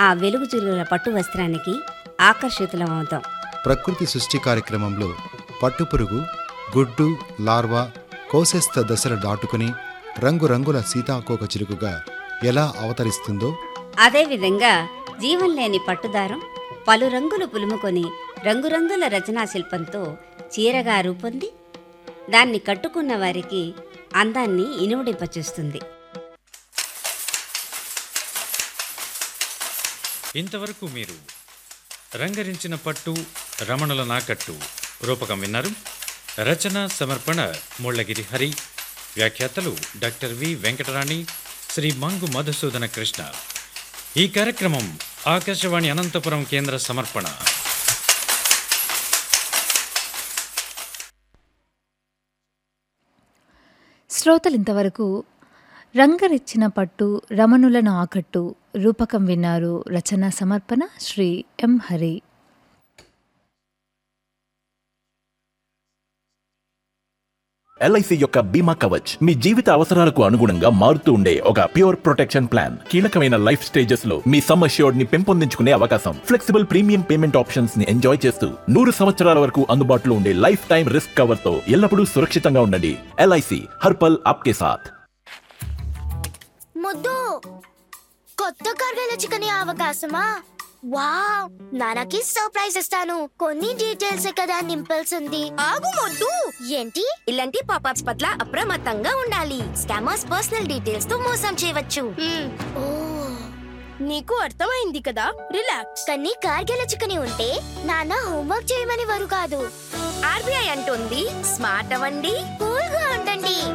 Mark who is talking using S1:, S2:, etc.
S1: ఆ వెలుగు చిలుగుల పట్టు వస్త్రానికి ఆకర్షితులమవుతాం
S2: ప్రకృతి సృష్టి కార్యక్రమంలో పట్టుపురుగు గుడ్డు లార్వా కోశస్థ దశలు దాటుకుని రంగురంగుల సీతాకోక చిలుకగా ఎలా అవతరిస్తుందో
S1: అదేవిధంగా జీవం లేని పట్టుదారం పలు రంగులు పులుముకొని రంగురంగుల రచనా శిల్పంతో చీరగా రూపొంది దాన్ని కట్టుకున్న వారికి అందాన్ని ఇనుమడింపచేస్తుంది
S3: ఇంతవరకు మీరు రంగరించిన పట్టు రమణుల నాకట్టు రూపకం విన్నారు రచన సమర్పణ ముళ్ళగిరి హరి వ్యాఖ్యాతలు డాక్టర్ వి వెంకటరాణి శ్రీ మంగు మధుసూదన కృష్ణ ఈ కార్యక్రమం ఆకాశవాణి అనంతపురం కేంద్ర సమర్పణ
S4: శ్రోతలింతవరకు రంగరిచ్చిన పట్టు రమణులను ఆకట్టు రూపకం విన్నారు రచనా సమర్పణ శ్రీ ఎం హరి
S5: ఎల్ఐసి యొక్క బీమా కవచ్ మీ జీవిత అవసరాలకు అనుగుణంగా మారుతూ ఉండే ఒక ప్యూర్ ప్రొటెక్షన్ ప్లాన్ కీలకమైన లైఫ్ స్టేజెస్ లో మీ సమ్ అష్యూర్డ్ ని పెంపొందించుకునే అవకాశం ఫ్లెక్సిబుల్ ప్రీమియం పేమెంట్ ఆప్షన్స్ ని ఎంజాయ్ చేస్తూ నూరు సంవత్సరాల వరకు అందుబాటులో ఉండే లైఫ్ టైం రిస్క్ కవర్ తో ఎల్లప్పుడూ సురక్షితంగా ఉండండి ఎల్ఐసి హర్పల్ ఆప్కే సాథ్
S6: ముద్దు కొత్త కర్గల చికెన్ అవకాశమా వావ్ నాన్నకి సర్ప్రైజ్ ఇస్తాను కొన్ని డీటెయిల్స్ కదా నింపాల్సింది ఆగు మొద్దు ఏంటి ఇలాంటి పాపాప్స్ పట్ల అప్రమత్తంగా ఉండాలి స్కామర్స్ పర్సనల్ డీటెయిల్స్ తో మోసం చేయవచ్చు ఓ
S7: నీకు అర్థమైంది కదా రిలాక్స్
S6: కానీ కార్గిల చికెన్ ఉంటే నాన్న హోంవర్క్ చేయమని వారు కాదు
S7: ఆర్బీఐ అంటుంది స్మార్ట్ అవ్వండి
S6: కూల్ గా ఉండండి